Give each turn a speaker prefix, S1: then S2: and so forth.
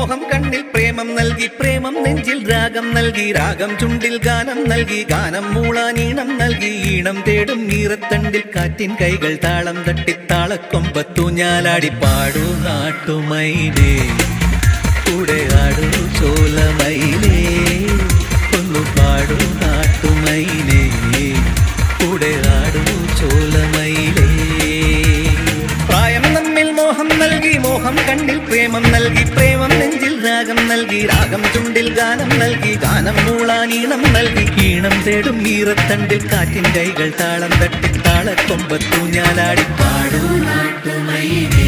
S1: മോഹം കണ്ണിൽ പ്രേമം നൽകി പ്രേമം നെഞ്ചിൽ രാഗം നൽകി രാഗം ചുണ്ടിൽ ഗാനം നൽകി ഗാനം മൂളാനീണം നൽകി ഈണം തേടും നീറത്തണ്ടിൽ കാറ്റിൻ കൈകൾ താളം തട്ടി താളക്കൊമ്പത്തു ഞാലാടി പാടൂ നാട്ടുമൈനേ കൂടെ ആടൂ ചോലമൈനേ ഒന്നു പാടൂ നാട്ടുമൈനേ കൂടെ ആടൂ ചോലമൈനേ പ്രായം നമ്മിൽ മോഹം നൽകി മോഹം കണ്ണിൽ പ്രേമം നൽകി പ്രേമം നെഞ്ചിൽ രാഗം നൽകി രാഗം ചുണ്ടിൽ ഗാനം നൽകി ഗാനം മൂളാനീണം നൽകി ഈണം തേടും ഈറത്തണ്ടിൽ കാറ്റിൻ കൈകൾ താളം തട്ടി താളക്കൊമ്പത്തു ഞാലാടി പാടൂ നാട്ടുമൈനേ